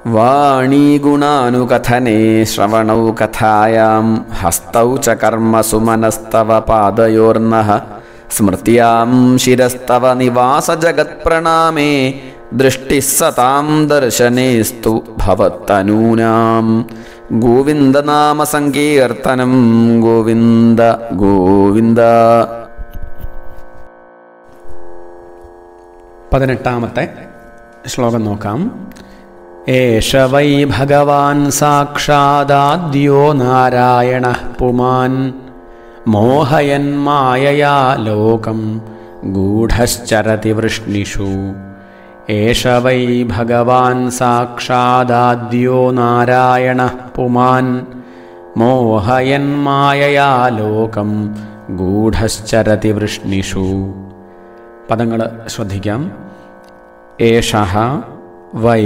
വാണീഗുണാനുകഥനെ ശ്രവണൗ കഥായാം ഹസ്തൗ ച കർമ്മസു മനസ്തവ പാദയോർനഃ സ്മൃത്യാം ശിരസ്തവ നിവാസജഗത്പ്രണാമേ ദൃഷ്ടിः സതാം ദർശനേസ്തു ഭവത്തനൂനാം ഗോവിന്ദനാമസങ്കീർത്തനം ഗോവിന്ദ ഗോവിന്ദ പതിനെട്ടാമത്തെ ശ്ലോകം നോക്കാം ഏഷ വൈ ഭഗവാൻ സാക്ഷാദാദ്യോ നാരായണ പുമാൻ മോഹയൻ മായയാ ലോകം ഗൂഢശ്ചരതി വൃഷ്ണിഷു ഏഷ വൈ ഭഗവാൻ സാക്ഷാദാദ്യോ നാരായണ പുമാൻ മോഹയൻ മായയാ ലോകം ഗൂഢശ്ചരതി വൃഷ്ണിഷു പദങ്ങൾ ശ്രദ്ധിക്കാം ഏഷ വൈ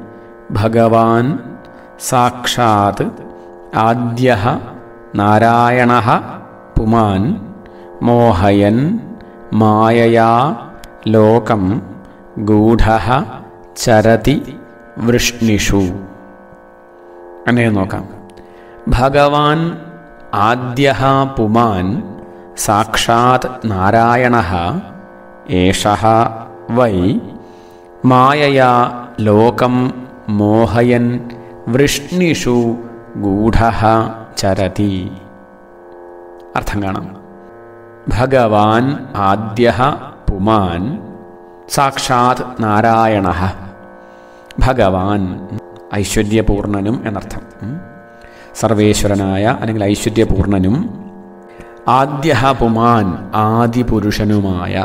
ഭഗവാൻ സാക്ഷാത് ആദ്യ നാരായണ പുമാൻ മോഹയൻ മായയാ ലോകം ഗൂഢ ചരതി വൃഷ്ണിഷു അങ്ങനെ നോക്കാം ഭഗവാൻ ആദ്യ പുമാൻ സാക്ഷാത് നാരായണ ഏഷ വൈ മായയാ ലോകം മോഹയൻ വൃഷ്ണിഷു ഗൂഢ ചരതി അർത്ഥം കാണാം ഭഗവാൻ ആദ്യ പുമാൻ സാക്ഷാത് നാരായണ ഭഗവാൻ ഐശ്വര്യപൂർണനും എന്നർത്ഥം ഉം. സർവേശ്വരനായ അല്ലെങ്കിൽ ഐശ്വര്യപൂർണനും ആദ്യ പുമാൻ ആദിപുരുഷനുമായ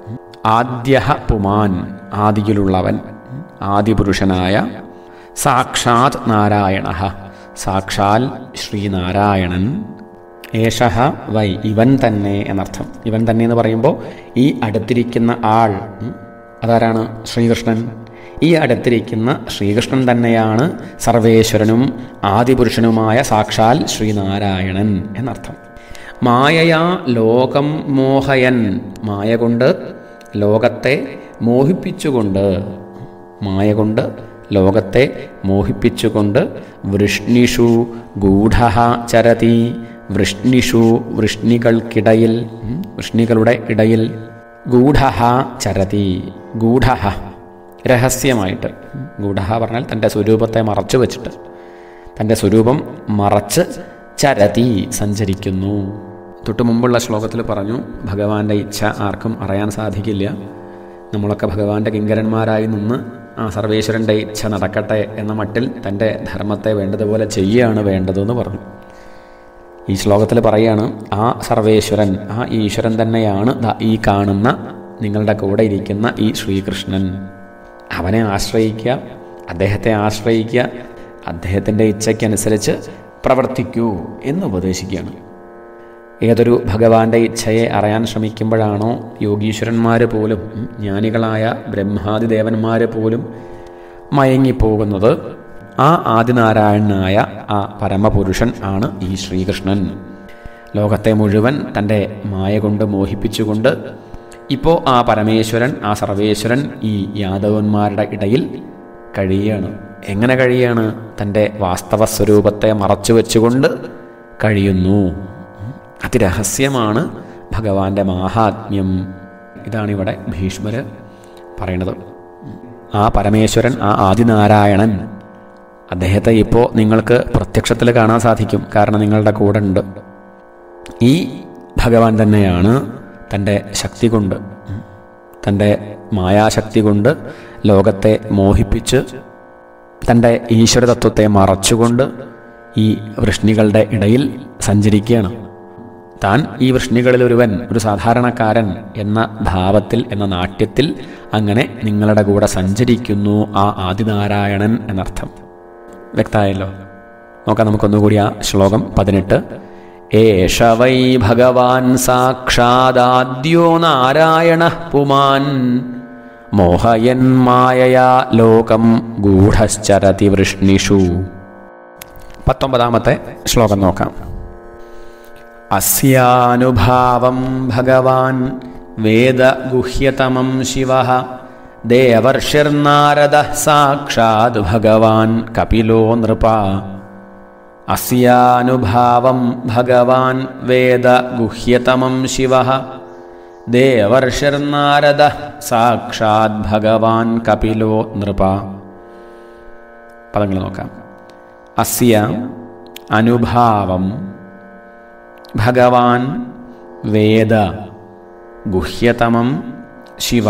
ആദ്യ പുമാൻ ആദിയിലുള്ളവൻ ആദിപുരുഷനായ സാക്ഷാത് നാരായണ സാക്ഷാൽ ശ്രീനാരായണൻ ഏഷ വൈ ഇവൻ തന്നെ എന്നർത്ഥം ഇവൻ തന്നെ എന്ന് പറയുമ്പോൾ ഈ അടുത്തിരിക്കുന്ന ആൾ ഉം, അതാരാണ് ശ്രീകൃഷ്ണൻ ഈ അടുത്തിരിക്കുന്ന ശ്രീകൃഷ്ണൻ തന്നെയാണ് സർവേശ്വരനും ആദിപുരുഷനുമായ സാക്ഷാൽ ശ്രീനാരായണൻ എന്നർത്ഥം മായയാ ലോകം മോഹയൻ മായ കൊണ്ട് ലോകത്തെ മോഹിപ്പിച്ചുകൊണ്ട് മായ കൊണ്ട് ലോകത്തെ മോഹിപ്പിച്ചുകൊണ്ട് വൃഷ്ണിഷു ഗൂഢ ചരതി വൃഷ്ണിഷു വൃഷ്ണികൾക്കിടയിൽ ഉം, വൃഷ്ണികളുടെ ഇടയിൽ ഗൂഢ ചരതി ഗൂഢ രഹസ്യമായിട്ട് ഉം, ഗൂഢ പറഞ്ഞാൽ തൻ്റെ സ്വരൂപത്തെ മറച്ചു വച്ചിട്ട് തൻ്റെ സ്വരൂപം മറച്ച് ചരതി സഞ്ചരിക്കുന്നു തൊട്ടു മുമ്പുള്ള ശ്ലോകത്തിൽ പറഞ്ഞു ഭഗവാന്റെ ഇച്ഛ ആർക്കും അറിയാൻ സാധിക്കില്ല നമ്മളൊക്കെ ഭഗവാന്റെ കിങ്കരന്മാരായി നിന്ന് ആ സർവേശ്വരൻ്റെ ഇച്ഛ നടക്കട്ടെ എന്ന മട്ടിൽ തൻ്റെ ധർമ്മത്തെ വേണ്ടതുപോലെ ചെയ്യുകയാണ് വേണ്ടതെന്ന് പറഞ്ഞു ഈ ശ്ലോകത്തിൽ പറയാണ് ആ സർവേശ്വരൻ ആ ഈശ്വരൻ തന്നെയാണ് ദാ ഈ കാണുന്ന നിങ്ങളുടെ കൂടെ ഇരിക്കുന്ന ഈ ശ്രീകൃഷ്ണൻ അവനെ ആശ്രയിക്കുക അദ്ദേഹത്തെ ആശ്രയിക്കുക അദ്ദേഹത്തിൻ്റെ ഇച്ഛയ്ക്കനുസരിച്ച് പ്രവർത്തിക്കൂ എന്ന് ഉപദേശിക്കുകയാണ് ഏതൊരു ഭഗവാന്റെ ഇച്ഛയെ അറിയാൻ ശ്രമിക്കുമ്പോഴാണോ യോഗീശ്വരന്മാർ പോലും ഉം, ജ്ഞാനികളായ ബ്രഹ്മാദിദേവന്മാർ പോലും മയങ്ങിപ്പോകുന്നത് ആ ആദിനാരായണനായ ആ പരമപുരുഷൻ ആണ് ഈ ശ്രീകൃഷ്ണൻ ലോകത്തെ മുഴുവൻ തൻ്റെ മായ കൊണ്ട് മോഹിപ്പിച്ചുകൊണ്ട് ഇപ്പോൾ ആ പരമേശ്വരൻ ആ സർവേശ്വരൻ ഈ യാദവന്മാരുടെ ഇടയിൽ കഴിയുകയാണ് എങ്ങനെ കഴിയാണ് തൻ്റെ വാസ്തവ സ്വരൂപത്തെ മറച്ചു വെച്ചുകൊണ്ട് കഴിയുന്നു അതിരഹസ്യമാണ് ഭഗവാന്റെ മാഹാത്മ്യം ഇതാണിവിടെ ഭീഷ്മര് പറയണത് ആ പരമേശ്വരൻ ആ ആദിനാരായണൻ അദ്ദേഹത്തെ ഇപ്പോൾ നിങ്ങൾക്ക് പ്രത്യക്ഷത്തിൽ കാണാൻ സാധിക്കും കാരണം നിങ്ങളുടെ കൂടെ ഉണ്ട് ഈ ഭഗവാൻ തന്നെയാണ് തൻ്റെ ശക്തി കൊണ്ട് ഉം, തൻ്റെ മായാശക്തി കൊണ്ട് ലോകത്തെ മോഹിപ്പിച്ച് തൻ്റെ ഈശ്വരതത്വത്തെ മറച്ചുകൊണ്ട് ഈ വൃഷ്ണികളുടെ ഇടയിൽ സഞ്ചരിക്കുകയാണ് താൻ ഈ വൃഷ്ണികളിൽ ഒരുവൻ ഒരു സാധാരണക്കാരൻ എന്ന ഭാവത്തിൽ എന്ന നാട്യത്തിൽ അങ്ങനെ നിങ്ങളുടെ കൂടെ സഞ്ചരിക്കുന്നു ആ ആദിനാരായണൻ എന്നർത്ഥം വ്യക്തമായല്ലോ നോക്കാം നമുക്കൊന്നുകൂടി ആ ശ്ലോകം പതിനെട്ട് ഏഷ വൈ ഭഗവാൻ സാക്ഷാദാദ്യോ നാരായണ പുമാൻ മോഹയൻ മായയാ ലോകം ഗൂഢശ്ചരതി വൃഷ്ണിഷു പത്തൊമ്പതാമത്തെ ശ്ലോകം നോക്കാം അസ്യാനുഭാവം ഭഗവാൻ വേദഗുഹ്യതമം ശിവ ദേവർഷിർനാരദ സാക്ഷാത് ഭഗവാൻ കപിലോ നൃപ അസ്യാനുഭാവം ഭഗവാൻ വേദ ഗുഹ്യതമം ശിവ ദേവർഷിർനാരദ സാക്ഷാത് ഭഗവാൻ കപിലോ നൃപ പദങ്ങൾ നോക്കാം അസ്യ അനുഭാവം ഭഗവാൻ വേദ ഗുഹ്യതമം ശിവ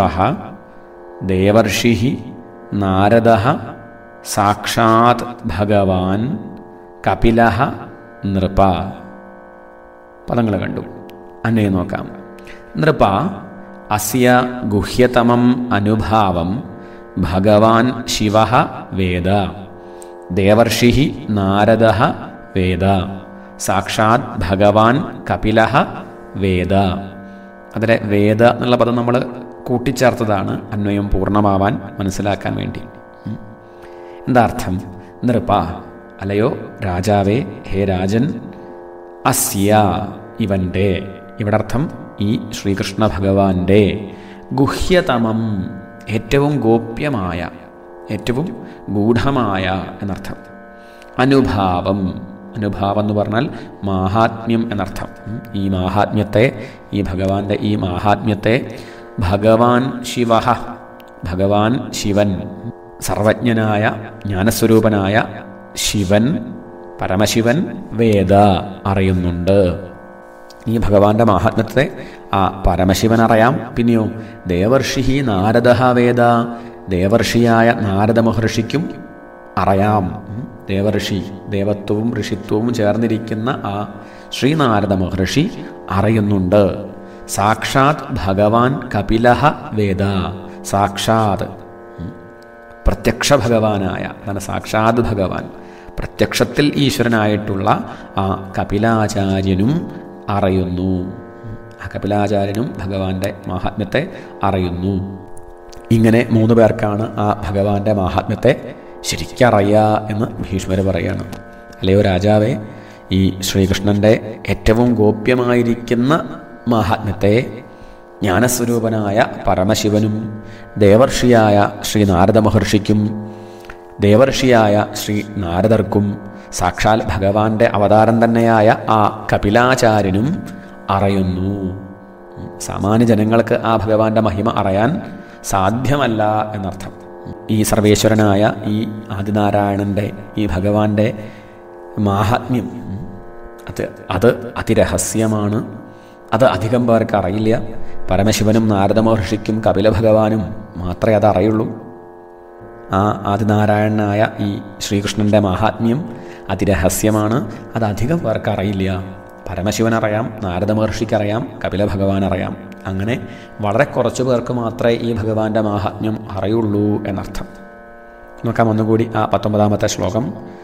ദേവർഷി നാരദ സാക്ഷാത് ഭഗവാൻ കപില നൃപ പദങ്ങൾ കണ്ടു അന്നേ നോക്കാം നൃപ അസ്യ ഗുഹ്യതമം അനുഭാവം ഭഗവാൻ ശിവ വേദ ദേവർഷി നാരദ വേദ സാക്ഷാത് ഭഗവാൻ കപില വേദ അതിലെ വേദ എന്നുള്ള പദം നമ്മൾ കൂട്ടിച്ചേർത്തതാണ് അന്വയം പൂർണ്ണമാവാൻ മനസ്സിലാക്കാൻ വേണ്ടി ഉം. എന്താ അർത്ഥം നൃപ അല്ലയോ രാജാവേ ഹേ രാജൻ അസ്യ ഇവൻ്റെ ഇവിടെ അർത്ഥം ഈ ശ്രീകൃഷ്ണ ഭഗവാന്റെ ഗുഹ്യതമം ഏറ്റവും ഗോപ്യമായ ഏറ്റവും ഗൂഢമായ എന്നർത്ഥം അനുഭാവം അനുഭാവം എന്ന് പറഞ്ഞാൽ മാഹാത്മ്യം എന്നർത്ഥം ഉം. ഈ മാഹാത്മ്യത്തെ ഈ ഭഗവാന്റെ ഈ മാഹാത്മ്യത്തെ ഭഗവാൻ ശിവ ഭഗവാൻ ശിവൻ സർവജ്ഞനായ ജ്ഞാനസ്വരൂപനായ ശിവൻ പരമശിവൻ വേദ അറിയുന്നുണ്ട് ഈ ഭഗവാന്റെ മാഹാത്മ്യത്തെ ആ പരമശിവൻ അറിയാം പിന്നെയോ ദേവർഷി നാരദ വേദ ദേവർഷിയായ നാരദ മഹർഷിക്കും അറിയാം ഉം. ദേവർഷി ദേവത്വവും ഋഷിത്വവും ചേർന്നിരിക്കുന്ന ആ ശ്രീനാരദ മഹർഷി അറിയുന്നുണ്ട് സാക്ഷാത് ഭഗവാൻ കപിലഹ വേദ സാക്ഷാത് ഉം. പ്രത്യക്ഷ ഭഗവാനായ അതാണ് സാക്ഷാത് ഭഗവാൻ പ്രത്യക്ഷത്തിൽ ഈശ്വരനായിട്ടുള്ള ആ കപിലാചാര്യനും അറിയുന്നു ആ കപിലാചാര്യനും ഭഗവാന്റെ മാഹാത്മ്യത്തെ അറിയുന്നു ഇങ്ങനെ മൂന്ന് പേർക്കാണ് ആ ഭഗവാന്റെ മാഹാത്മ്യത്തെ ശരിക്കറിയുക എന്ന് ഭീഷ്മർ പറയാണ് അല്ലയോ രാജാവേ ഈ ശ്രീകൃഷ്ണന്റെ ഏറ്റവും ഗോപ്യമായിരിക്കുന്ന മാഹാത്മ്യത്തെ ജ്ഞാനസ്വരൂപനായ പരമശിവനും ദേവർഷിയായ ശ്രീ നാരദ മഹർഷിക്കും ദേവർഷിയായ ശ്രീ നാരദർക്കും സാക്ഷാൽ ഭഗവാന്റെ അവതാരം തന്നെയായ ആ കപിലാചാര്യനും അറിയുന്നു സാമാന്യ ജനങ്ങൾക്ക് ആ ഭഗവാന്റെ മഹിമ അറിയാൻ സാധ്യമല്ല എന്നർത്ഥം ഈ സർവേശ്വരനായ ഈ ആദിനാരായണൻ്റെ ഈ ഭഗവാന്റെ മാഹാത്മ്യം അത് അത് അതിരഹസ്യമാണ് അത് അധികം പേർക്ക് അറിയില്ല പരമശിവനും നാരദ മഹർഷിക്കും കപില ഭഗവാനും മാത്രമേ അത് അറിയുള്ളൂ ആ ആദിനാരായണനായ ഈ ശ്രീകൃഷ്ണൻ്റെ മാഹാത്മ്യം അതിരഹസ്യമാണ് അത് അധികം പേർക്ക് അറിയില്ല പരമശിവൻ അറിയാം നാരദ മഹർഷിക്ക് അറിയാം കപില ഭഗവാൻ അറിയാം അങ്ങനെ വളരെ കുറച്ച് പേർക്ക് മാത്രമേ ഈ ഭഗവാന്റെ മാഹാത്മ്യം അറിയുള്ളൂ എന്നർത്ഥം നോക്കാം ഒന്നുകൂടി ആ പത്തൊമ്പതാമത്തെ ശ്ലോകം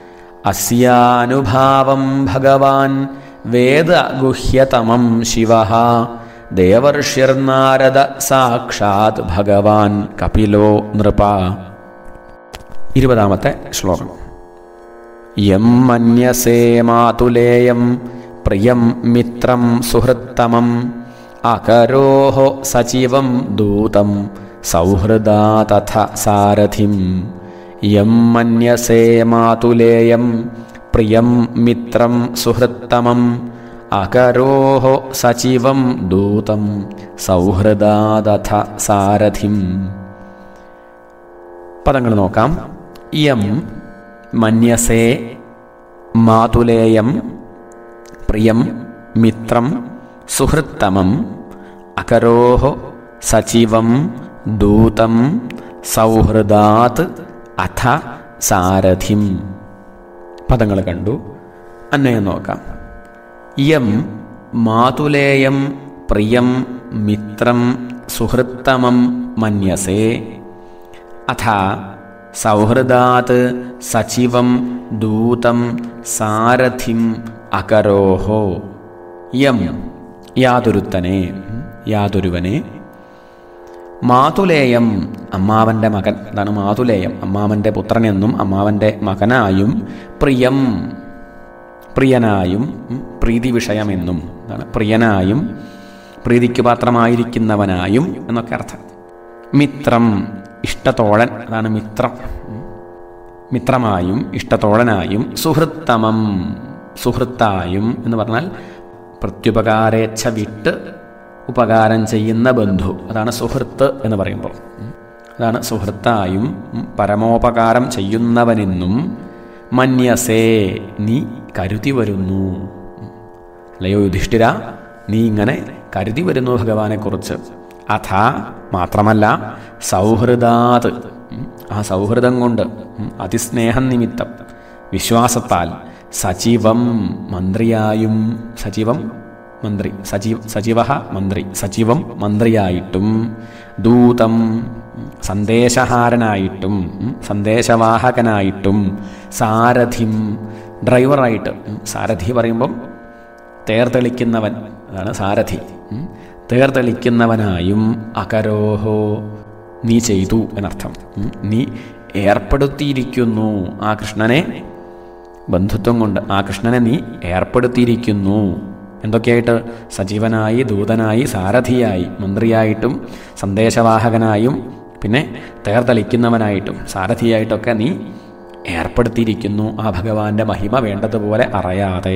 അസ്യാനുഭാവം ഭഗവാൻ വേദ ഗുഹ്യതമം ശിവ ദേവർഷിർനാരദ സാക്ഷാത് ഭഗവാൻ കപിലോ നൃപ ഇരുപതാമത്തെ ശ്ലോകം യം മന്യസേ മാതുലേയം പ്രിയം മിത്രം സുഹൃത്തമം അകരോഹോ സചിവം ദൂതം സൗഹൃദാ തഥ സാരഥിം യം മന്യസേ മാതുലേയം പ്രിയം മിത്രം സുഹൃത്തമം അകരോഹോ സചിവം ദൂതം സൗഹൃദാ തഥ സാരഥിം പദങ്ങൾ നോക്കാം യം മന്യസേ മാതുലേയം പ്രിയം മിത്രം സുഹൃത്തമം അകരോഹ സചിവം ദൂതം സൗഹൃദാത് അഥ സാരഥിം പദങ്ങൾ കണ്ടു അന്വയം നോക്കാം യം മാതുലേയം പ്രിയം മിത്രം സുഹൃത്തമം മന്യസേ അഥ സൗഹൃദാത് സചിവം ദൂതം സാരഥിം അകരോഹോ യം യാതൊരുത്തനെ യാതൊരുവനെ മാതുലേയം അമ്മാവൻ്റെ മകൻ അതാണ് മാതുലേയം അമ്മാവൻ്റെ പുത്രനെന്നും അമ്മാവൻ്റെ മകനായും പ്രിയം പ്രിയനായും ഉം, പ്രീതി വിഷയമെന്നും അതാണ് പ്രിയനായും പ്രീതിക്ക് പാത്രമായിരിക്കുന്നവനായും എന്നൊക്കെ അർത്ഥം മിത്രം ഇഷ്ടത്തോഴൻ അതാണ് മിത്രം ഉം. മിത്രമായും ഇഷ്ടത്തോഴനായും സുഹൃത്തമം സുഹൃത്തായും എന്ന് പറഞ്ഞാൽ പ്രത്യുപകാരേച്ഛ വിട്ട് ഉപകാരം ചെയ്യുന്ന ബന്ധു അതാണ് സുഹൃത്ത് എന്ന് പറയുമ്പോൾ ഉം. അതാണ് സുഹൃത്തായും ഉം, പരമോപകാരം ചെയ്യുന്നവനെന്നും മന്യസേ നീ കരുതി വരുന്നു ഉം. അല്ലയോ യുധിഷ്ഠിര നീ ഇങ്ങനെ കരുതി വരുന്നു ഭഗവാനെക്കുറിച്ച് അഥ മാത്രമല്ല സൗഹൃദാത് ഉം, ആ സൗഹൃദം കൊണ്ട് ഉം, അതിസ്നേഹം നിമിത്തം വിശ്വാസത്താൽ സജീവം മന്ത്രിയായും സജീവം മന്ത്രി സജീവ സജീവ മന്ത്രി സജീവം മന്ത്രിയായിട്ടും ദൂതം ഉം, സന്ദേശഹാരനായിട്ടും ഉം, സന്ദേശവാഹകനായിട്ടും സാരഥിം ഡ്രൈവറായിട്ട് ഉം, സാരഥി പറയുമ്പം തേർതെളിക്കുന്നവൻ അതാണ് സാരഥി ഉം. തേർതെളിക്കുന്നവനായും അകരോഹോ നീ ചെയ്തു എന്നർത്ഥം ഉം. നീ ഏർപ്പെടുത്തിയിരിക്കുന്നു ആ കൃഷ്ണനെ ബന്ധുത്വം കൊണ്ട് ആ കൃഷ്ണനെ നീ ഏർപ്പെടുത്തിയിരിക്കുന്നു എന്തൊക്കെയായിട്ട് സജീവനായി ദൂതനായി സാരഥിയായി മന്ത്രിയായിട്ടും സന്ദേശവാഹകനായും പിന്നെ തേർതെളിക്കുന്നവനായിട്ടും സാരഥിയായിട്ടൊക്കെ നീ ഏർപ്പെടുത്തിയിരിക്കുന്നു ആ ഭഗവാന്റെ മഹിമ വേണ്ടതുപോലെ അറിയാതെ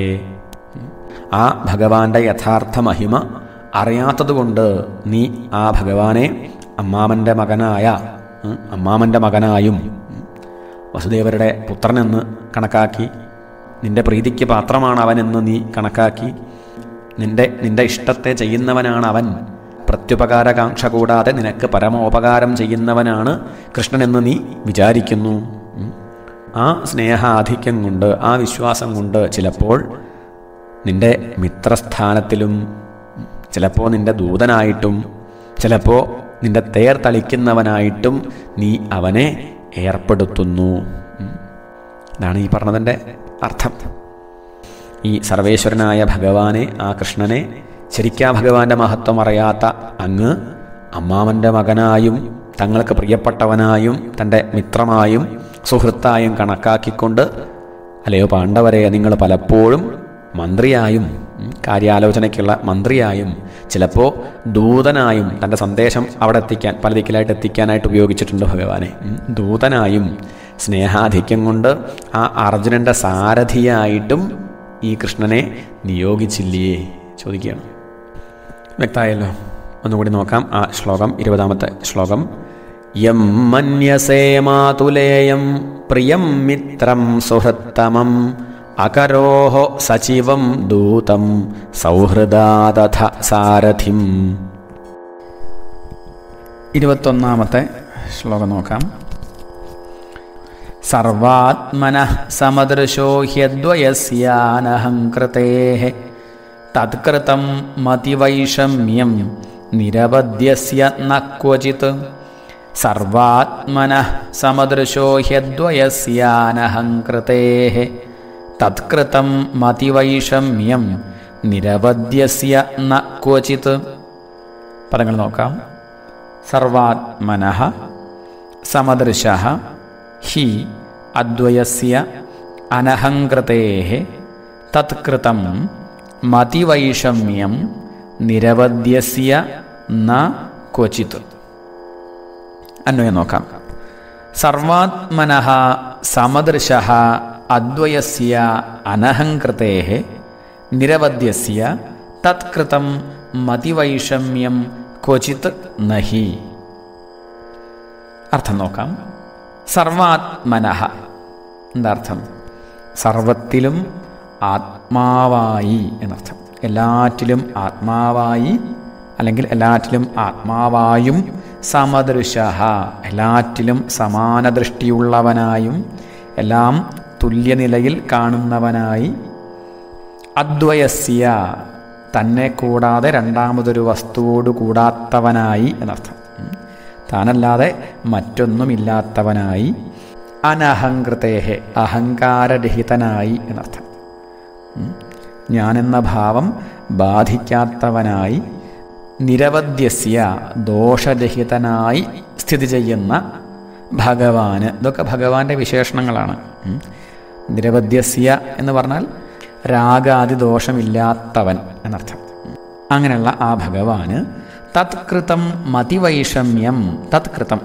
ആ ഭഗവാന്റെ യഥാർത്ഥ മഹിമ അറിയാത്തതുകൊണ്ട് നീ ആ ഭഗവാനെ അമ്മാമൻ്റെ മകനായ ഉം, അമ്മാമൻ്റെ മകനായും ഉം, വസുദേവരുടെ പുത്രനെന്ന് കണക്കാക്കി നിന്റെ പ്രീതിക്ക് പാത്രമാണ് അവനെന്ന് നീ കണക്കാക്കി നിന്റെ നിന്റെ ഇഷ്ടത്തെ ചെയ്യുന്നവനാണ് അവൻ പ്രത്യുപകാരകാംക്ഷ കൂടാതെ നിനക്ക് പരമോപകാരം ചെയ്യുന്നവനാണ് കൃഷ്ണനെന്ന് നീ വിചാരിക്കുന്നു ഉം. ആ സ്നേഹാധിക്യം കൊണ്ട് ആ വിശ്വാസം കൊണ്ട് ചിലപ്പോൾ നിന്റെ മിത്രസ്ഥാനത്തിലും ചിലപ്പോൾ നിന്റെ ദൂതനായിട്ടും ചിലപ്പോൾ നിന്റെ തേർ തളിക്കുന്നവനായിട്ടും നീ അവനെ ഏർപ്പെടുത്തുന്നു ഉം. ഇതാണ് ഈ പറഞ്ഞതിൻ്റെ അർത്ഥം ഈ സർവേശ്വരനായ ഭഗവാനെ ആ കൃഷ്ണനെ ശരിക്കാ ഭഗവാന്റെ മഹത്വം അറിയാത്ത അങ്ങ് അമ്മാവൻ്റെ മകനായും തങ്ങൾക്ക് പ്രിയപ്പെട്ടവനായും തൻ്റെ മിത്രമായും സുഹൃത്തായും കണക്കാക്കിക്കൊണ്ട് അല്ലയോ പാണ്ഡവരെ നിങ്ങൾ പലപ്പോഴും മന്ത്രിയായും ഉം, കാര്യാലോചനയ്ക്കുള്ള മന്ത്രിയായും ചിലപ്പോൾ ദൂതനായും തൻ്റെ സന്ദേശം അവിടെ എത്തിക്കാൻ പല ദിക്കിലായിട്ട് എത്തിക്കാനായിട്ട് ഉപയോഗിച്ചിട്ടുണ്ട് ഭഗവാനെ ഉം, ദൂതനായും സ്നേഹാധിക്യം കൊണ്ട് ആ അർജുനൻ്റെ സാരഥിയായിട്ടും ഈ കൃഷ്ണനെ നിയോഗിച്ചില്ലേ ചോദിക്കുകയാണ് വ്യക്തമായല്ലോ ഒന്നുകൂടി നോക്കാം ആ ശ്ലോകം ഇരുപതാമത്തെ ശ്ലോകം യം മന്യസേ മാതുലേയം പ്രിയം മിത്രം സുഹൃത്തമം അകരോഹോ സചിവം ദൂതം സൗഹൃദാതഥ സാരഥിം ഇരുപത്തൊന്നാമത്തെ ശ്ലോകം നോക്കാം സർവാത്മന സമദൃശോ ഹ്യദ്വയസ്യാനഹങ്കൃതേ തത്കൃതം മതിവൈഷമ്യം നിരവധ്യസ്യ ന ക്വചിത് സർവാത്മന സമദൃശോ ഹ്യദ്വയസ്യാനഹങ്കൃതേ തത്കൃതം മതിവൈഷമ്യം നിരവധ്യസ്യ ന ക്വചിത് പദങ്ങൾ നോക്കാം സർവാത്മന സമദൃശ ഹി അദ്വയസ്യ അനഹങ്കൃതേ തത്കൃതം മതിവൈഷമ്യം നിരവധ്യസ്യ ന ക്വചിത് അന്വയം നോക്കാം സർവാത്മന സമദൃശ അദ്വയസ്യ അനഹങ്കൃതേ നിരവധ്യസ്യ തത്കൃതം മതിവൈഷമ്യം ക്വചിത് നഹി അർത്ഥം നോക്കാം സർവാത്മനഃ എന്താ അർത്ഥം സർവത്തിലും ആത്മാവായി എന്നർത്ഥം എല്ലാറ്റിലും ആത്മാവായി അല്ലെങ്കിൽ എല്ലാറ്റിലും ആത്മാവായും സമദൃശ എല്ലാറ്റിലും സമാന ദൃഷ്ടിയുള്ളവനായും എല്ലാം തുല്യനിലയിൽ കാണുന്നവനായി അദ്വയസ്യ തന്നെ കൂടാതെ രണ്ടാമതൊരു വസ്തുവോട് കൂടാത്തവനായി എന്നർത്ഥം ഉം. താനല്ലാതെ മറ്റൊന്നുമില്ലാത്തവനായി അനഹങ്കൃതേഹെ അഹങ്കാരരഹിതനായി എന്നർത്ഥം ഉം. ഞാനെന്ന ഭാവം ബാധിക്കാത്തവനായി നിരവധ്യസ്യ ദോഷരഹിതനായി സ്ഥിതി ചെയ്യുന്ന ഭഗവാന് ഇതൊക്കെ ഭഗവാന്റെ വിശേഷണങ്ങളാണ് ഉം. നിരവധ്യസ്യ എന്ന് പറഞ്ഞാൽ രാഗാദി ദോഷമില്ലാത്തവൻ എന്നർത്ഥം അങ്ങനെയുള്ള ആ ഭഗവാന് തത്കൃതം മതിവൈഷമ്യം തത്കൃതം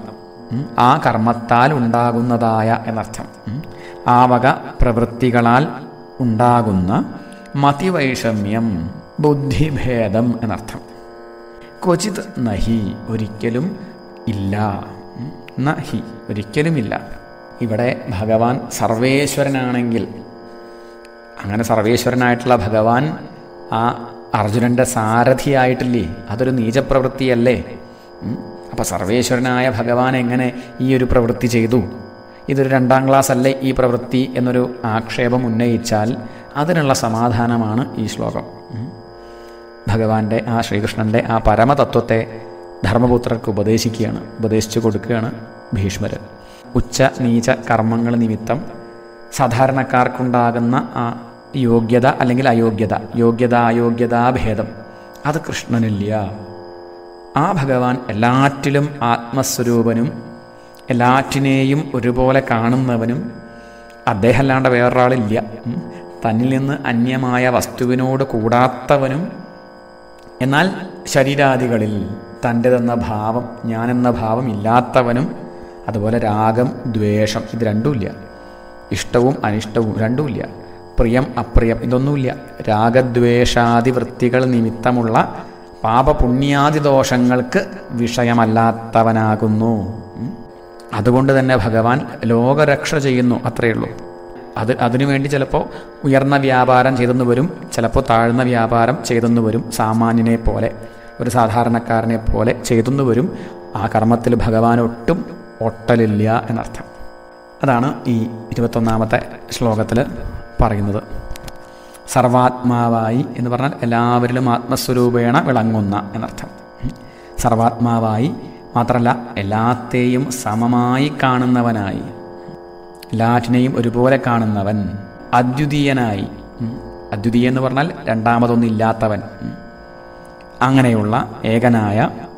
ഉം, ആ കർമ്മത്താൽ ഉണ്ടാകുന്നതായ എന്നർത്ഥം ഉം. ആ വക പ്രവൃത്തികളാൽ ഉണ്ടാകുന്ന മതിവൈഷമ്യം ബുദ്ധിഭേദം എന്നർത്ഥം ക്വചിത് നഹി ഒരിക്കലും ഇല്ല ഉം, നഹി ഒരിക്കലുമില്ല ഇവിടെ ഭഗവാൻ സർവേശ്വരനാണെങ്കിൽ അങ്ങനെ സർവേശ്വരനായിട്ടുള്ള ഭഗവാൻ ആ അർജുനന്റെ സാരഥിയായിട്ടില്ലേ അതൊരു നീചപ്രവൃത്തിയല്ലേ ഉം? അപ്പൊ സർവേശ്വരനായ ഭഗവാൻ എങ്ങനെ ഈ ഒരു പ്രവൃത്തി ചെയ്തു ഇതൊരു രണ്ടാം ക്ലാസ് അല്ലേ ഈ പ്രവൃത്തി എന്നൊരു ആക്ഷേപം ഉന്നയിച്ചാൽ അതിനുള്ള സമാധാനമാണ് ഈ ശ്ലോകം ഉം? ഭഗവാന്റെ ആ ശ്രീകൃഷ്ണന്റെ ആ പരമതത്വത്തെ ധർമ്മപുത്രർക്ക് ഉപദേശിക്കുകയാണ് ഉപദേശിച്ചു കൊടുക്കുകയാണ് ഭീഷ്മര് ഉച്ച നീച കർമ്മങ്ങൾ നിമിത്തം സാധാരണക്കാർക്കുണ്ടാകുന്ന ആ യോഗ്യത അല്ലെങ്കിൽ അയോഗ്യത യോഗ്യത അയോഗ്യതാ ഭേദം അത് കൃഷ്ണനില്ല ആ ഭഗവാൻ എല്ലാറ്റിലും ആത്മസ്വരൂപനും എല്ലാറ്റിനെയും ഒരുപോലെ കാണുന്നവനും അദ്ദേഹം അല്ലാണ്ട് വേറൊരാളില്ല ഉം. തന്നിൽ നിന്ന് അന്യമായ വസ്തുവിനോട് കൂടാത്തവനും എന്നാൽ ശരീരാദികളിൽ തൻ്റെതെന്ന ഭാവം ഞാനെന്ന ഭാവം ഇല്ലാത്തവനും അതുപോലെ രാഗം ദ്വേഷം ഇത് രണ്ടുമില്ല ഇഷ്ടവും അനിഷ്ടവും രണ്ടുമില്ല പ്രിയം അപ്രിയം ഇതൊന്നുമില്ല രാഗദ്വേഷാദി വൃത്തികൾ നിമിത്തമുള്ള പാപപുണ്യാദി ദോഷങ്ങൾക്ക് വിഷയമല്ലാത്തവനാകുന്നു ഉം. അതുകൊണ്ട് തന്നെ ഭഗവാൻ ലോകരക്ഷ ചെയ്യുന്നു അത്രയേ ഉള്ളൂ അത് അതിനുവേണ്ടി ചിലപ്പോൾ ഉയർന്ന വ്യാപാരം ചെയ്തെന്ന് വരും ചിലപ്പോൾ താഴ്ന്ന വ്യാപാരം ചെയ്തെന്ന് വരും സാമാന്യനെ പോലെ ഒരു സാധാരണക്കാരനെ പോലെ ചെയ്തെന്ന് വരും ആ കർമ്മത്തിൽ ഭഗവാൻ ഒട്ടും ഒട്ടലില്ല എന്നർത്ഥം അതാണ് ഈ ഇരുപത്തൊന്നാമത്തെ ശ്ലോകത്തിൽ പറയുന്നത് സർവാത്മാവായി എന്ന് പറഞ്ഞാൽ എല്ലാവരിലും ആത്മസ്വരൂപേണ വിളങ്ങുന്ന എന്നർത്ഥം ഉം. സർവാത്മാവായി മാത്രമല്ല എല്ലാത്തെയും സമമായി കാണുന്നവനായി എല്ലാറ്റിനെയും ഒരുപോലെ കാണുന്നവൻ അദ്വിതീയനായി ഉം. അദ്വിതീയ എന്ന് പറഞ്ഞാൽ രണ്ടാമതൊന്നില്ലാത്തവൻ ഉം. അങ്ങനെയുള്ള ഏകനായ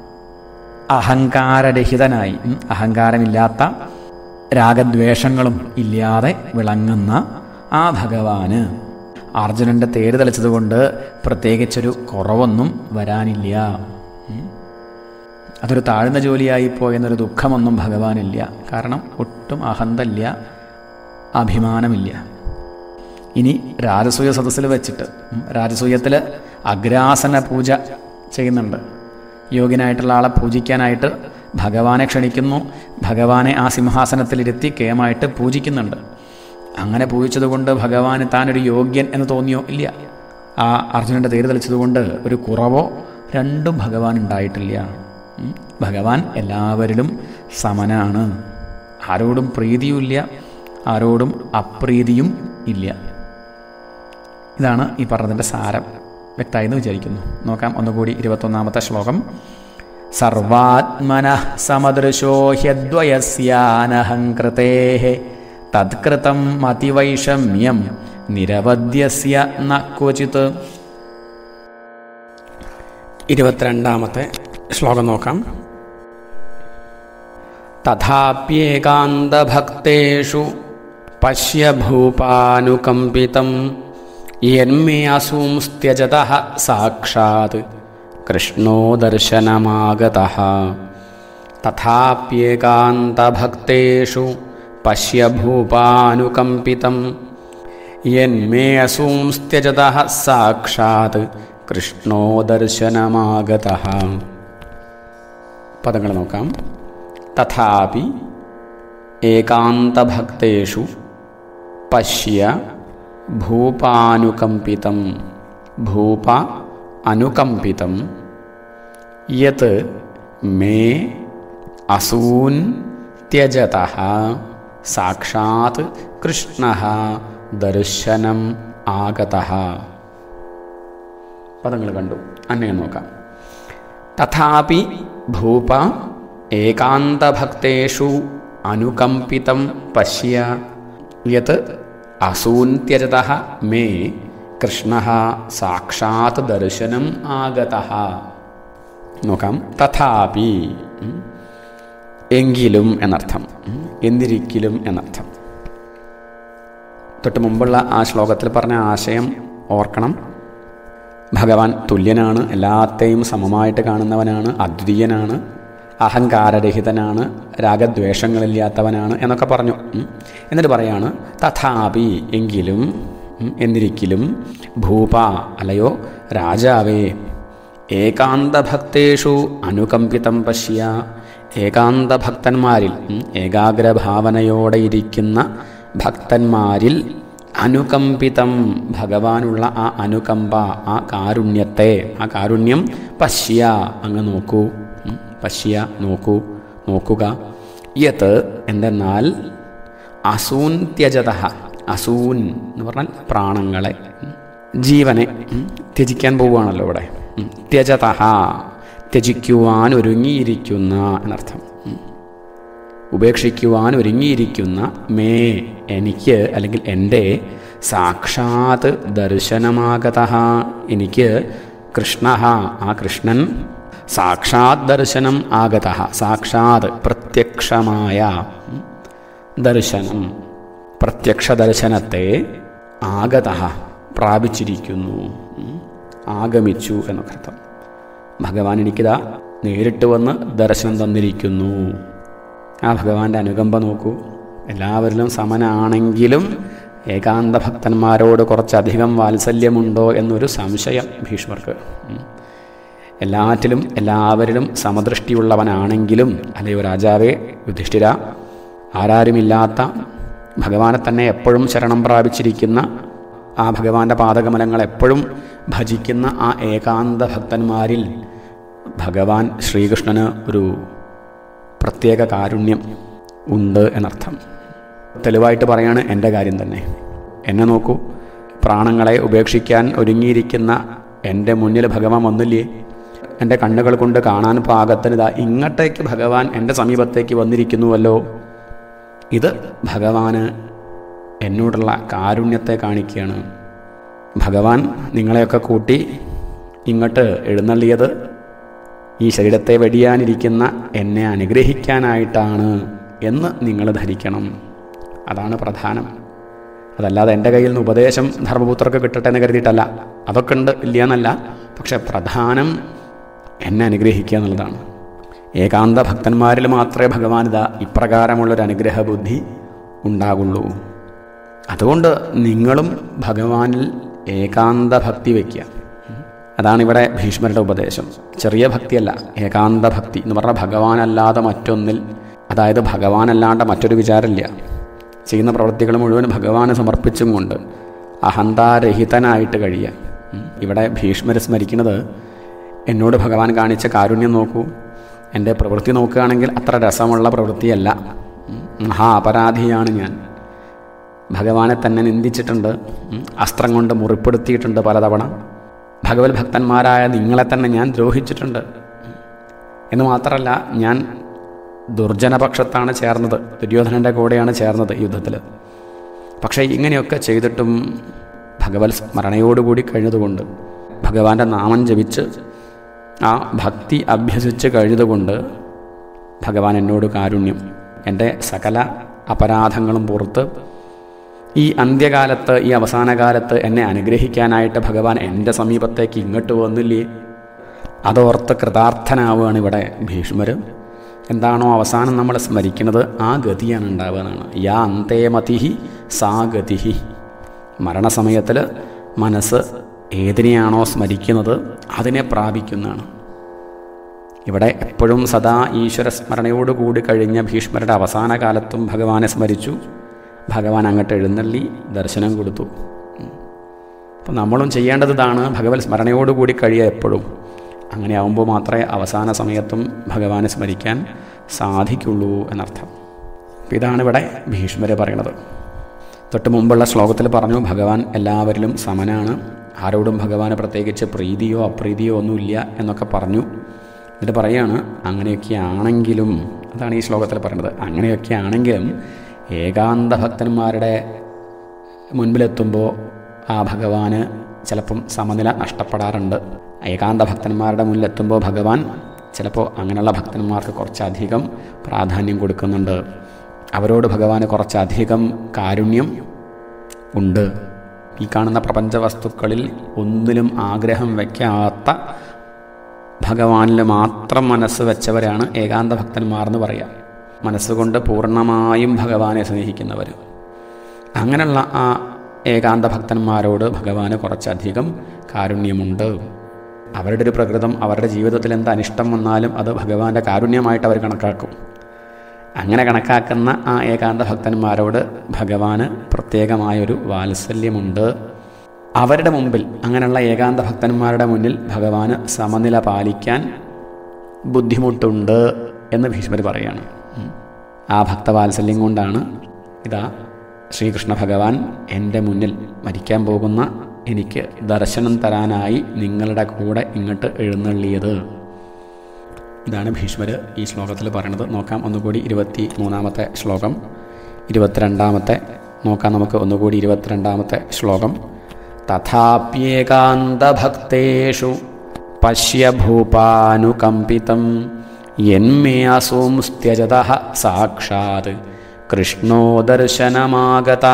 അഹങ്കാരരഹിതനായി ഉം, അഹങ്കാരമില്ലാത്ത രാഗദ്വേഷങ്ങളും ഇല്ലാതെ വിളങ്ങുന്ന ആ ഭഗവാന് അർജുനന്റെ തേര് തെളിച്ചതുകൊണ്ട് പ്രത്യേകിച്ചൊരു കുറവൊന്നും വരാനില്ല ഉം. അതൊരു താഴ്ന്ന ജോലിയായി പോയെന്നൊരു ദുഃഖമൊന്നും ഭഗവാനില്ല കാരണം ഒട്ടും അഹന്തല്ല അഭിമാനമില്ല ഇനി രാജസൂയ സദസ്സിൽ വെച്ചിട്ട് ഉം, രാജസൂയത്തിൽ അഗ്രാസന പൂജ ചെയ്യുന്നുണ്ട് യോഗ്യനായിട്ടുള്ള ആളെ പൂജിക്കാനായിട്ട് ഭഗവാനെ ക്ഷണിക്കുന്നു ഭഗവാനെ ആ സിംഹാസനത്തിലിരുത്തി കേമായിട്ട് പൂജിക്കുന്നുണ്ട് അങ്ങനെ പൂജിച്ചതുകൊണ്ട് ഭഗവാന് താനൊരു യോഗ്യൻ എന്ന് തോന്നിയോ ഇല്ല ആ അർജുനൻ്റെ തേര് തെളിച്ചതുകൊണ്ട് ഒരു കുറവോ രണ്ടും ഭഗവാൻ ഉണ്ടായിട്ടില്ല ഉം. ഭഗവാൻ എല്ലാവരിലും സമനാണ് ആരോടും പ്രീതിയുമില്ല ആരോടും അപ്രീതിയും ഇല്ല ഇതാണ് ഈ പറഞ്ഞതിൻ്റെ സാരം വ്യക്തമായി എന്ന് വിചാരിക്കുന്നു നോക്കാം ഒന്നുകൂടി ഇരുപത്തൊന്നാമത്തെ ശ്ലോകം സർവാത്മന സമദൃശോ ഹ്യദ്വയസ്യാനഹങ്കൃതേ തത്കൃതം മതിവൈഷമ്യം നിരവധ്യസ്യ ന ക്വചിത് ഇരുപത്തിരണ്ടാമത്തെ ശ്ലോകം നോക്കാം തഥാപ്യേകാന്തഭക്തേഷു പശ്യ ഭൂപാനുകമ്പിതം യന്മേ അസൂംസ്ത്യജത സാക്ഷാത് കൃഷ്ണോ ദർശനമാഗത തഥാപ്യേകാന്തഭക്തേഷു പശ്യ ഭൂപാനുകമ്പിതം യന്മേ അസൂംസ്ത്യജത സാക്ഷാത് കൃഷ്ണോ ദർശനമാഗത പദങ്ങൾ നോക്കാം തഥാപി ഏകാന്തഭക്തേഷു പശ്യ ഭൂപാനുകമ്പിതം ഭൂപ അനുകമ്പിതം യത് മേ അസൂൻ ത്യജത സാക്ഷാത് കൃഷ്ണ ദർശനം ആഗത പദങ്ങൾ കണ്ടു അന്വയം നോക്കാം തഥാപി ഭൂപ ഏകാന്തഭക്തേഷു അനുകമ്പിതം പശ്യ യത് അസൂന്ത്യജത മേ കൃഷ്ണ സാക്ഷാത് ദർശനം ആഗത നോക്കാം തഥാപി ഉം. എങ്കിലും എന്നർത്ഥം ഉം. എന്നിരിക്കലും എന്നർത്ഥം തൊട്ട് മുമ്പുള്ള ആ ശ്ലോകത്തിൽ പറഞ്ഞ ആശയം ഓർക്കണം ഭഗവാൻ തുല്യനാണ് എല്ലാത്തെയും സമമായിട്ട് കാണുന്നവനാണ് അദ്വിതീയനാണ് അഹങ്കാരരഹിതനാണ് രാഗദ്വേഷങ്ങളില്ലാത്തവനാണ് എന്നൊക്കെ പറഞ്ഞു ഉം. എന്നിട്ട് പറയാണ് തഥാപി എങ്കിലും ഉം, എന്നിരിക്കലും ഭൂപ അല്ലയോ രാജാവേ ഏകാന്തഭക്തേഷു അനുകമ്പിതം പശ്യ ഏകാന്തഭക്തന്മാരിൽ ഉം, ഏകാഗ്രഭാവനയോടെ ഇരിക്കുന്ന ഭക്തന്മാരിൽ അനുകമ്പിതം ഭഗവാനുള്ള ആ അനുകമ്പ ആ കാരുണ്യത്തെ ആ കാരുണ്യം പശ്യ അങ്ങ് നോക്കൂ ഉം, പശ്യ നോക്കൂ നോക്കുക യത് എന്തെന്നാൽ അസൂൻ ത്യജത അസൂൻ എന്ന് പറഞ്ഞാൽ പ്രാണങ്ങളെ ഉം, ജീവനെ ഉം, ത്യജിക്കാൻ പോവുകയാണല്ലോ ഇവിടെ ഉം, ത്യജത ത്യജിക്കുവാൻ ഒരുങ്ങിയിരിക്കുന്ന എന്നർത്ഥം ഉം. ഉപേക്ഷിക്കുവാൻ ഒരുങ്ങിയിരിക്കുന്ന മേ എനിക്ക് അല്ലെങ്കിൽ എൻ്റെ സാക്ഷാത് ദർശനമാഗത എനിക്ക് കൃഷ്ണ ആ കൃഷ്ണൻ സാക്ഷാത് ദർശനം ആഗത സാക്ഷാത് പ്രത്യക്ഷമായ ഉം, ദർശനം പ്രത്യക്ഷ ദർശനത്തെ ആഗത പ്രാപിച്ചിരിക്കുന്നു ഉം, ആഗമിച്ചു എന്നൊക്കെ അർത്ഥം ഭഗവാൻ എനിക്കിതാ നേരിട്ട് വന്ന് ദർശനം തന്നിരിക്കുന്നു ആ ഭഗവാന്റെ അനുകമ്പ നോക്കൂ എല്ലാവരിലും സമനാണെങ്കിലും ഏകാന്ത ഭക്തന്മാരോട് കുറച്ചധികം വാത്സല്യമുണ്ടോ എന്നൊരു സംശയം ഭീഷ്മർക്ക് ഉം. എല്ലാറ്റിലും എല്ലാവരിലും സമദൃഷ്ടിയുള്ളവനാണെങ്കിലും അല്ലയോ രാജാവേ യുധിഷ്ഠിര ആരാരുമില്ലാത്ത ഭഗവാനെ തന്നെ എപ്പോഴും ശരണം പ്രാപിച്ചിരിക്കുന്ന ആ ഭഗവാന്റെ പാദകമലങ്ങൾ എപ്പോഴും ഭജിക്കുന്ന ആ ഏകാന്ത ഭക്തന്മാരിൽ ഭഗവാൻ ശ്രീകൃഷ്ണന് ഒരു പ്രത്യേക കാരുണ്യം ഉണ്ട് എന്നർത്ഥം തെളിവായിട്ട് പറയാണ് എൻ്റെ കാര്യം തന്നെ എന്നെ നോക്കൂ പ്രാണങ്ങളെ ഉപേക്ഷിക്കാൻ ഒരുങ്ങിയിരിക്കുന്ന എൻ്റെ മുന്നിൽ ഭഗവാൻ വന്നില്ലേ എൻ്റെ കണ്ണുകൾ കൊണ്ട് കാണാൻ പാകത്തിന് ഇതാ ഇങ്ങോട്ടേക്ക് ഭഗവാൻ എൻ്റെ സമീപത്തേക്ക് വന്നിരിക്കുന്നുവല്ലോ ഇത് ഭഗവാന് എന്നോടുള്ള കാരുണ്യത്തെ കാണിക്കുകയാണ് ഭഗവാൻ നിങ്ങളെയൊക്കെ കൂട്ടി ഇങ്ങോട്ട് എഴുന്നള്ളിയത് ഈ ശരീരത്തെ വെടിയാനിരിക്കുന്ന എന്നെ അനുഗ്രഹിക്കാനായിട്ടാണ് എന്ന് നിങ്ങൾ ധരിക്കണം അതാണ് പ്രധാനം അതല്ലാതെ എൻ്റെ കയ്യിൽ നിന്ന് ഉപദേശം ധർമ്മപുത്രർക്ക് കിട്ടട്ടെ എന്ന് കരുതിയിട്ടല്ല അതൊക്കെ ഉണ്ട് ഇല്ല എന്നല്ല പക്ഷെ പ്രധാനം എന്നെ അനുഗ്രഹിക്കുക എന്നുള്ളതാണ് ഏകാന്ത ഭക്തന്മാരിൽ മാത്രമേ ഭഗവാൻ ഇതാ ഇപ്രകാരമുള്ളൊരു അനുഗ്രഹ ബുദ്ധി ഉണ്ടാകുള്ളൂ അതുകൊണ്ട് നിങ്ങളും ഭഗവാനിൽ ഏകാന്ത ഭക്തി വയ്ക്കുക അതാണ് ഇവിടെ ഭീഷ്മരുടെ ഉപദേശം ചെറിയ ഭക്തിയല്ല ഏകാന്ത ഭക്തി എന്ന് പറഞ്ഞാൽ ഭഗവാനല്ലാതെ മറ്റൊന്നിൽ അതായത് ഭഗവാനല്ലാണ്ട് മറ്റൊരു വിചാരമില്ല ചെയ്യുന്ന പ്രവൃത്തികൾ മുഴുവൻ ഭഗവാന് സമർപ്പിച്ചും കൊണ്ട് അഹന്താരഹിതനായിട്ട് കഴിയുക ഉം. ഇവിടെ ഭീഷ്മർ സ്മരിക്കുന്നത് എന്നോട് ഭഗവാൻ കാണിച്ച കാരുണ്യം നോക്കൂ എൻ്റെ പ്രവൃത്തി നോക്കുകയാണെങ്കിൽ അത്ര രസമുള്ള പ്രവൃത്തിയല്ല ഉം. മഹാ അപരാധിയാണ് ഞാൻ ഭഗവാനെ തന്നെ നിന്ദിച്ചിട്ടുണ്ട് ഉം. അസ്ത്രം കൊണ്ട് മുറിപ്പെടുത്തിയിട്ടുണ്ട് പലതവണ ഭഗവത് ഭക്തന്മാരായ നിങ്ങളെ തന്നെ ഞാൻ ദ്രോഹിച്ചിട്ടുണ്ട് എന്ന് മാത്രമല്ല ഞാൻ ദുർജനപക്ഷത്താണ് ചേർന്നത് ദുര്യോധനൻ്റെ കൂടെയാണ് ചേർന്നത് യുദ്ധത്തിൽ പക്ഷേ ഇങ്ങനെയൊക്കെ ചെയ്തിട്ടും ഭഗവത് സ്മരണയോടുകൂടി കഴിഞ്ഞതുകൊണ്ട് ഭഗവാന്റെ നാമം ജപിച്ച് ആ ഭക്തി അഭ്യസിച്ച് കഴിഞ്ഞതുകൊണ്ട് ഭഗവാൻ എന്നോട് കാരുണ്യം എൻ്റെ സകല അപരാധങ്ങളും പുറത്ത് ഈ അന്ത്യകാലത്ത് ഈ അവസാന കാലത്ത് എന്നെ അനുഗ്രഹിക്കാനായിട്ട് ഭഗവാൻ എൻ്റെ സമീപത്തേക്ക് ഇങ്ങോട്ട് വന്നില്ലേ അതോർത്ത് കൃതാർത്ഥനാവുകയാണ് ഇവിടെ ഭീഷ്മർ എന്താണോ അവസാനം നമ്മൾ സ്മരിക്കുന്നത് ആ ഗതിയാണ് ഉണ്ടാവുക എന്നാണ് യാ അന്തേമതിഹി സാ ഗതിഹി മരണസമയത്തിൽ മനസ്സ് ഏതിനെയാണോ സ്മരിക്കുന്നത് അതിനെ പ്രാപിക്കുന്നതാണ് ഇവിടെ എപ്പോഴും സദാ ഈശ്വര സ്മരണയോടുകൂടി കഴിഞ്ഞ ഭീഷ്മരുടെ അവസാന കാലത്തും ഭഗവാനെ സ്മരിച്ചു ഭഗവാൻ അങ്ങോട്ട് എഴുന്നള്ളി ദർശനം കൊടുത്തു അപ്പം നമ്മളും ചെയ്യേണ്ടത് ഇതാണ് ഭഗവത് സ്മരണയോടുകൂടി കഴിയുക എപ്പോഴും അങ്ങനെ ആവുമ്പോൾ മാത്രമേ അവസാന സമയത്തും ഭഗവാനെ സ്മരിക്കാൻ സാധിക്കുള്ളൂ എന്നർത്ഥം അപ്പം ഇതാണ് ഇവിടെ ഭീഷ്മര് പറയണത് തൊട്ട് മുമ്പുള്ള ശ്ലോകത്തിൽ പറഞ്ഞു ഭഗവാൻ എല്ലാവരിലും സമനാണ് ആരോടും ഭഗവാന് പ്രത്യേകിച്ച് പ്രീതിയോ അപ്രീതിയോ ഒന്നുമില്ല എന്നൊക്കെ പറഞ്ഞു എന്നിട്ട് പറയാണ് അങ്ങനെയൊക്കെ ആണെങ്കിലും അതാണ് ഈ ശ്ലോകത്തിൽ പറയുന്നത് അങ്ങനെയൊക്കെ ആണെങ്കിലും ഏകാന്ത ഭക്തന്മാരുടെ മുൻപിലെത്തുമ്പോൾ ആ ഭഗവാന് ചിലപ്പം സമനില നഷ്ടപ്പെടാറുണ്ട് ഏകാന്ത ഭക്തന്മാരുടെ മുന്നിലെത്തുമ്പോൾ ഭഗവാൻ ചിലപ്പോൾ അങ്ങനെയുള്ള ഭക്തന്മാർക്ക് കുറച്ചധികം പ്രാധാന്യം കൊടുക്കുന്നുണ്ട് അവരോട് ഭഗവാന് കുറച്ചധികം കാരുണ്യം ഉണ്ട് ഈ കാണുന്ന പ്രപഞ്ച വസ്തുക്കളിൽ ഒന്നിലും ആഗ്രഹം വയ്ക്കാത്ത ഭഗവാനിൽ മാത്രം മനസ്സ് വെച്ചവരാണ് ഏകാന്ത ഭക്തന്മാർ എന്ന് പറയാം മനസ്സുകൊണ്ട് പൂർണ്ണമായും ഭഗവാനെ സ്നേഹിക്കുന്നവർ അങ്ങനെയുള്ള ആ ഏകാന്ത ഭക്തന്മാരോട് ഭഗവാന് കുറച്ചധികം കാരുണ്യമുണ്ട് അവരുടെ ഒരു പ്രകൃതം അവരുടെ ജീവിതത്തിൽ എന്ത് അനിഷ്ടം വന്നാലും അത് ഭഗവാന്റെ കാരുണ്യമായിട്ട് അവർ കണക്കാക്കും അങ്ങനെ കണക്കാക്കുന്ന ആ ഏകാന്ത ഭക്തന്മാരോട് ഭഗവാന് പ്രത്യേകമായൊരു വാത്സല്യമുണ്ട് അവരുടെ മുമ്പിൽ അങ്ങനെയുള്ള ഏകാന്ത ഭക്തന്മാരുടെ മുന്നിൽ ഭഗവാന് സമനില പാലിക്കാൻ ബുദ്ധിമുട്ടുണ്ട് എന്ന് ഭീഷ്മർ പറയാണ് ഉം. ആ ഭക്തവാത്സല്യം കൊണ്ടാണ് ഇതാ ശ്രീകൃഷ്ണ ഭഗവാൻ എൻ്റെ മുന്നിൽ മരിക്കാൻ പോകുന്ന എനിക്ക് ദർശനം തരാനായി നിങ്ങളുടെ കൂടെ ഇങ്ങോട്ട് എഴുന്നള്ളിയത് ഇതാണ് ഭീഷ്മർ ഈ ശ്ലോകത്തിൽ പറയുന്നത് നോക്കാം ഒന്നുകൂടി ഇരുപത്തി മൂന്നാമത്തെ ശ്ലോകം ഇരുപത്തിരണ്ടാമത്തെ നോക്കാം നമുക്ക് ഒന്നുകൂടി ഇരുപത്തിരണ്ടാമത്തെ ശ്ലോകം തഥാപ്യേകാന്തഭക്തേഷു പശ്യ ഭൂപാനുകമ്പിതം യന്മേ അസോംസ്ത്യജത സാക്ഷാത് കൃഷ്ണോ ദർശനമാഗത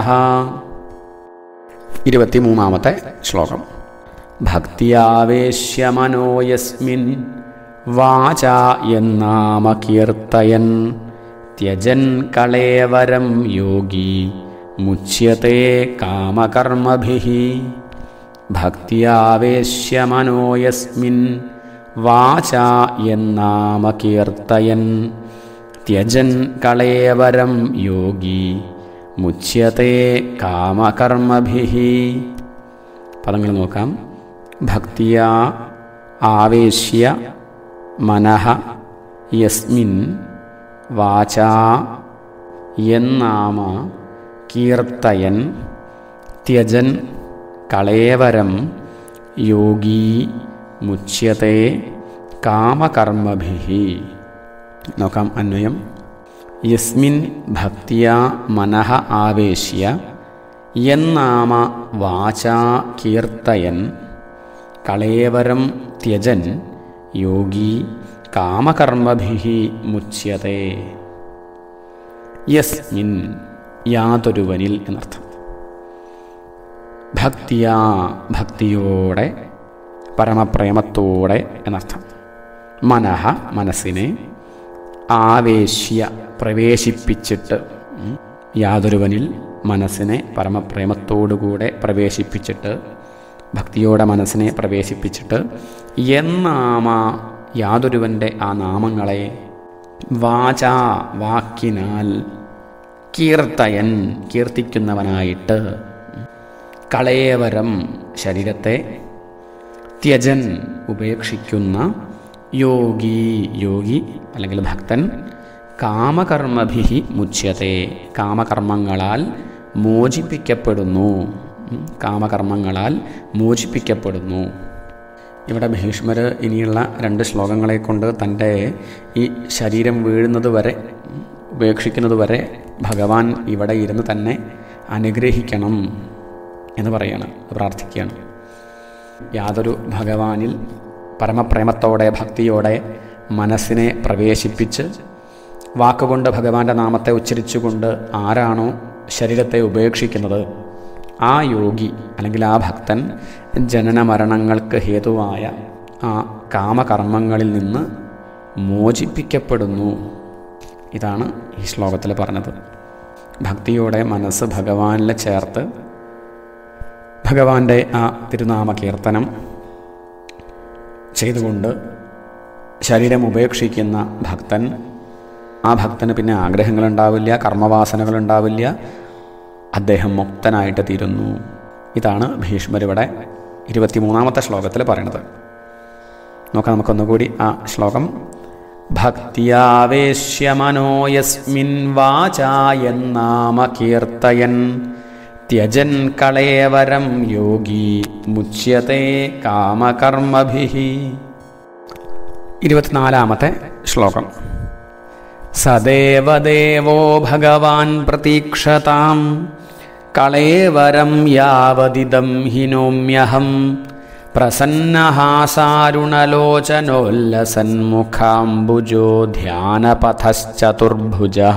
ഇരുപത്തിമൂന്നാമത്തെ ശ്ലോകം ഭക്തിയാവേശ്യ മനോയസ്മിൻ വാച എന്നാമ കീർത്തയൻ ത്യജൻ കളേവരം യോഗി മുച്യത്തെ കാമകർമ്മഭിः ഭക്തിയാവേശ്യ മനോയസ്മിൻ വാച എന്നാമ കീർത്തയൻ ത്യജൻ കളേവരം യോഗി മുച്യത്തെ കാമകർമ്മഭിः പദങ്ങൾ നോക്കാം ഭക്തിയാ ആവേശ്യ മനഃ യസ്മിൻ വാച എന്നാമ കീർത്തയൻ ത്യജൻ കളേവരം യോഗീ മുച്യത്തെ കാമകർമ്മഭിः നോക്കാം അന്വയം യസ്മിൻ ഭക്തിയാ മനഃ ആവേശ്യ എന്നാമ വാചാ കീർത്തയൻ കളേവരം ത്യജൻ യോഗി കാമകർമ്മഭിः മുച്യത്തെ യസ്മിൻ യാതൊരുവനിൽ എന്നർത്ഥം ഭക്തിയാ ഭക്തിയോടെ പരമപ്രേമത്തോടെ എന്നർത്ഥം മനഃ മനസ്സിനെ ആവേശ്യ പ്രവേശിപ്പിച്ചിട്ട് ഉം, യാതൊരുവനിൽ മനസ്സിനെ പരമപ്രേമത്തോടുകൂടെ പ്രവേശിപ്പിച്ചിട്ട് ഭക്തിയോടെ മനസ്സിനെ പ്രവേശിപ്പിച്ചിട്ട് എന്നാമ യാതൊരുവൻ്റെ ആ നാമങ്ങളെ വാചാ വാക്കിനാൽ കീർത്തയൻ കീർത്തിക്കുന്നവനായിട്ട് കളേവരം ശരീരത്തെ ത്യജൻ ഉപേക്ഷിക്കുന്ന യോഗി യോഗി അല്ലെങ്കിൽ ഭക്തൻ കാമകർമ്മഭി മുച്യത്തെ കാമകർമ്മങ്ങളാൽ മോചിപ്പിക്കപ്പെടുന്നു ഉം, കാമകർമ്മങ്ങളാൽ മോചിപ്പിക്കപ്പെടുന്നു ഇവിടെ ഭീഷ്മർ ഇനിയുള്ള രണ്ട് ശ്ലോകങ്ങളെ കൊണ്ട് തൻ്റെ ഈ ശരീരം വീഴുന്നത് വരെ ഉം, ഉപേക്ഷിക്കുന്നത് വരെ ഭഗവാൻ ഇവിടെ ഇരുന്ന് തന്നെ അനുഗ്രഹിക്കണം എന്ന് പറയാണ് പ്രാർത്ഥിക്കുകയാണ് യാതൊരു ഭഗവാനിൽ പരമപ്രേമത്തോടെ ഭക്തിയോടെ മനസ്സിനെ പ്രവേശിപ്പിച്ച് വാക്കുകൊണ്ട് ഭഗവാന്റെ നാമത്തെ ഉച്ചരിച്ചുകൊണ്ട് ആരാണോ ശരീരത്തെ ഉപേക്ഷിക്കുന്നത് ആ യോഗി അല്ലെങ്കിൽ ആ ഭക്തൻ ജനന മരണങ്ങൾക്ക് ഹേതുവായ ആ കാമകർമ്മങ്ങളിൽ നിന്ന് മോചിപ്പിക്കപ്പെടുന്നു ഇതാണ് ഈ ശ്ലോകത്തിൽ പറഞ്ഞത് ഭക്തിയോടെ മനസ്സ് ഭഗവാനിൽ ചേർത്ത് ഭഗവാന്റെ ആ തിരുനാമ കീർത്തനം ചെയ്തുകൊണ്ട് ശരീരം ഉപേക്ഷിക്കുന്ന ഭക്തൻ ആ ഭക്തന് പിന്നെ ആഗ്രഹങ്ങളുണ്ടാവില്ല കർമ്മവാസനകളുണ്ടാവില്ല അദ്ദേഹം മുക്തനായിട്ട് തീരുന്നു ഇതാണ് ഭീഷ്മരിവിടെ ഇരുപത്തിമൂന്നാമത്തെ ശ്ലോകത്തിൽ പറയുന്നത് നോക്കാം നമുക്കൊന്നുകൂടി ആ ശ്ലോകം ഭക്തിയാവേശ്യ മനോയസ്മിൻ വാചായെന്നാമ കീർത്തയൻ ത്യജൻ കളേവരം യോഗി മുച്യത്തെ കാമകർമ്മഭിः ഇരുപത്തിനാലാമത്തെ ശ്ലോകം സദേവദേവോ ഭഗവാൻ പ്രതീക്ഷതാം കളേവരം യാവദിദം ഹിനോമ്യഹം പ്രസന്നഹാസാരുണലോചനോല്ലസന്മുഖാംബുജോ ധ്യാനപഥശ്ചതുർഭുജः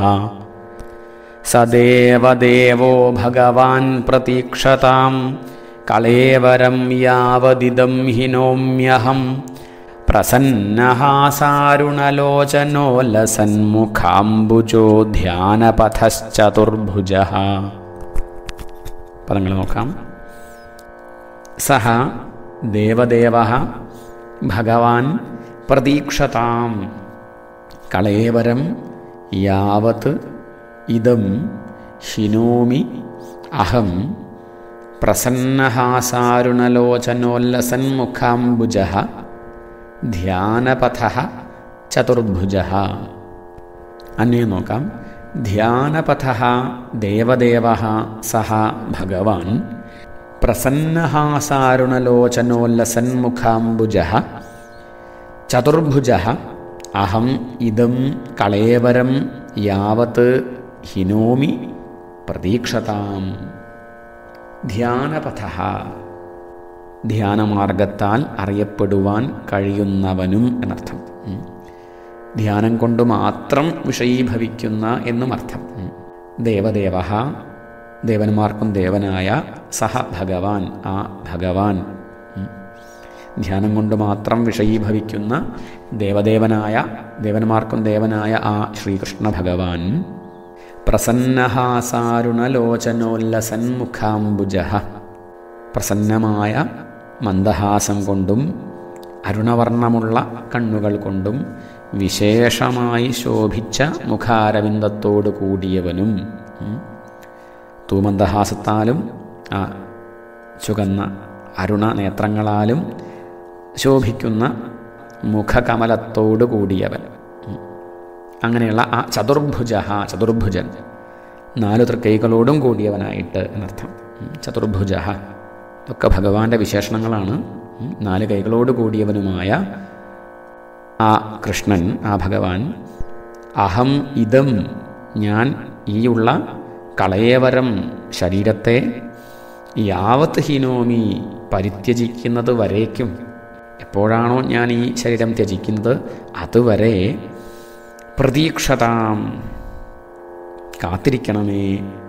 സദേവദേവോ ഭഗവാൻ പ്രതീക്ഷതാം കളേവരം യാവദിദം ഹിനോമ്യഹം പ്രസന്നഹാസാരുണലോചനോല്ലസന്മുഖാംബുജോ ധ്യാനപഥശ്ചതുർഭുജ പദങ്ങൾ നോക്കാം സഹ ദേവദേവ ഭഗവാൻ പ്രതീക്ഷതാം കളേവരം യാവത് ഇതം ശിനോമി അഹം പ്രസന്നഹാസാരുണലോചനോല്ലസന്മുഖാംബുജ ധ്യാനപഥ ചതുർഭുജ അന്വയം നോക്കാം ധ്യാനപഥ ദേവദേവ സഹ ഭഗവാൻ പ്രസന്നഹാസാരുണലോചനോല്ലസന്മുഖാംബുജ ചതുർഭുജ അഹം ഇതം കളേവരം യാവത് ഹിനോമി പ്രതീക്ഷതാം ധ്യാനപഥ ധ്യാനമാർഗത്താൽ അറിയപ്പെടുവാൻ കഴിയുന്നവനും എന്നർത്ഥം ഉം. ധ്യാനം കൊണ്ട് മാത്രം വിഷയീഭവിക്കുന്ന എന്നും അർത്ഥം ഉം. ദേവദേവ ദേവന്മാർക്കും ദേവനായ സഹ ഭഗവാൻ ആ ഭഗവാൻ ഉം. ധ്യാനം കൊണ്ട് മാത്രം വിഷയീഭവിക്കുന്ന ദേവദേവനായ ദേവന്മാർക്കും ദേവനായ ആ ശ്രീകൃഷ്ണ ഭഗവാൻ പ്രസന്നഹാസാരുണലോചനോല്ലസന്മുഖാംബുജ പ്രസന്നമായ മന്ദഹാസം കൊണ്ടും അരുണവർണ്ണമുള്ള കണ്ണുകൾ കൊണ്ടും വിശേഷമായി ശോഭിച്ച മുഖാരവിന്ദത്തോടു കൂടിയവനും ഉം. തൂമന്ദഹാസത്താലും ആ ചുകന്ന അരുണ നേത്രങ്ങളാലും ശോഭിക്കുന്ന മുഖകമലത്തോടു കൂടിയവൻ ഉം. അങ്ങനെയുള്ള ആ ചതുർഭുജ ചതുർഭുജൻ നാലു തൃക്കൈകളോടും കൂടിയവനായിട്ട് എന്നർത്ഥം ഉം. ചതുർഭുജ ഇതൊക്കെ ഭഗവാന്റെ വിശേഷണങ്ങളാണ് ഉം. നാല് കൈകളോട് കൂടിയവനുമായ ആ കൃഷ്ണൻ ആ ഭഗവാൻ അഹം ഇതം ഞാൻ ഈയുള്ള കളയേവരം ശരീരത്തെ യാവത്ത് ഹിനോമി പരിത്യജിക്കുന്നത് വരേക്കും എപ്പോഴാണോ ഞാൻ ഈ ശരീരം ത്യജിക്കുന്നത് അതുവരെ പ്രതീക്ഷതാം കാത്തിരിക്കണമേ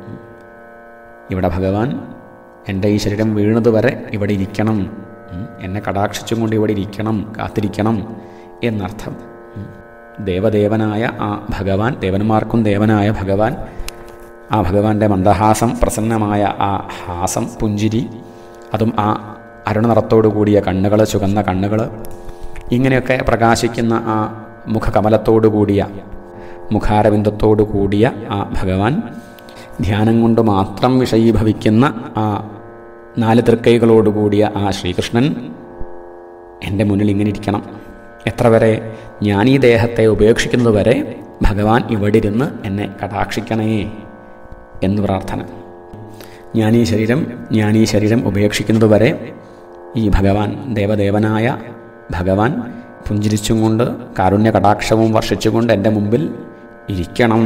ഇവിടെ ഭഗവാൻ എൻ്റെ ഈ ശരീരം വീണത് വരെ ഇവിടെ ഇരിക്കണം ഉം. എന്നെ കടാക്ഷിച്ചും കൊണ്ട് ഇവിടെ ഇരിക്കണം കാത്തിരിക്കണം എന്നർത്ഥം ഉം. ദേവദേവനായ ആ ഭഗവാൻ ദേവന്മാർക്കും ദേവനായ ഭഗവാൻ ആ ഭഗവാന്റെ മന്ദഹാസം പ്രസന്നമായ ആ ഹാസം പുഞ്ചിരി അതും ആ അരുണനിറത്തോടു കൂടിയ കണ്ണുകൾ ചുവന്ന കണ്ണുകൾ ഇങ്ങനെയൊക്കെ പ്രകാശിക്കുന്ന ആ മുഖകമലത്തോടു കൂടിയ മുഖാരവിന്ദത്തോടു കൂടിയ ആ ഭഗവാൻ ധ്യാനം കൊണ്ട് മാത്രം വിഷയീഭവിക്കുന്ന ആ നാല് തൃക്കൈകളോടുകൂടിയ ആ ശ്രീകൃഷ്ണൻ എൻ്റെ മുന്നിൽ ഇങ്ങനെ ഇരിക്കണം എത്ര വരെ ഞാൻ ഈ ദേഹത്തെ ഉപേക്ഷിക്കുന്നത് വരെ ഭഗവാൻ ഇവിടെ ഇരുന്ന് എന്നെ കടാക്ഷിക്കണേ എന്ന് പ്രാർത്ഥന ഞാൻ ഈ ശരീരം ഞാൻ ഈ ശരീരം ഉപേക്ഷിക്കുന്നത് വരെ ഈ ഭഗവാൻ ദേവദേവനായ ഭഗവാൻ പുഞ്ചിരിച്ചും കൊണ്ട് കാരുണ്യ കടാക്ഷവും വർഷിച്ചുകൊണ്ട് എൻ്റെ മുമ്പിൽ ഇരിക്കണം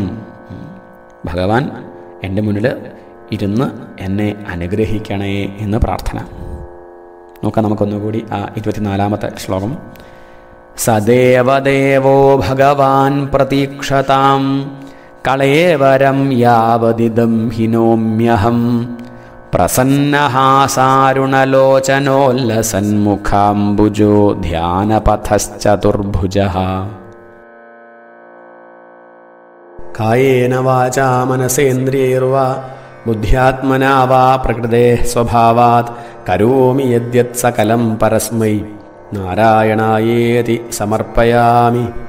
ഭഗവാൻ എൻ്റെ മുന്നിൽ ഇരുന്ന് എന്നെ അനുഗ്രഹിക്കണേ എന്ന് പ്രാർത്ഥന നോക്കാം നമുക്കൊന്നുകൂടി ആ ഇരുപത്തിനാലാമത്തെ ശ്ലോകം സദേവദേവോ ഭഗവാൻ പ്രതീക്ഷതാം കളേവരം യാവതിദം ഹിനോമ്യഹം പ്രസന്നഹാസാരുണലോചനോല്ലസന്മുഖാംബുജോ ധ്യാനപഥശ്ചതുർഭുജ കായേന വാചാ മനസേന്ദ്രിയൈർവാ ബുദ്ധ്യാത്മനാ വാ പ്രകൃതേ സ്വഭാവാത് കരോമി യദ്യത് സകലം പരസ്മൈ നാരായണായേതി സമർപ്പയാമി